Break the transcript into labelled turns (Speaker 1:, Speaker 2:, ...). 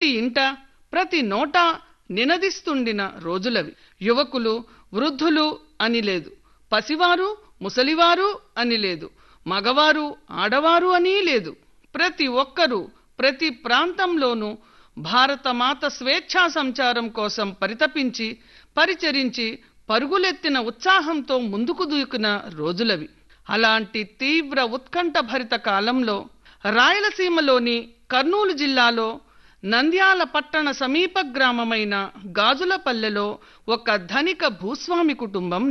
Speaker 1: ప్రతి ఇంట ప్రతి నోట నినదిస్తుండిన రోజులవి యువకులు వృద్ధులు అని లేదు పసివారు ముసలివారు అని లేదు మగవారు ఆడవారు అని లేదు ప్రతి ఒక్కరూ ప్రతి ప్రాంతంలోనూ భారతమాత స్వేచ్ఛా సంచారం కోసం పరితపించి పరిచరించి పరుగులెత్తిన ఉత్సాహంతో ముందుకు దూకిన రోజులవి అలాంటి తీవ్ర ఉత్కంఠభరిత కాలంలో రాయలసీమలోని కర్నూలు జిల్లాలో నంద్యాల పట్టణ సమీప గ్రామమైన గాజులపల్లెలో ఒక ధనిక భూస్వామి కుటుంబం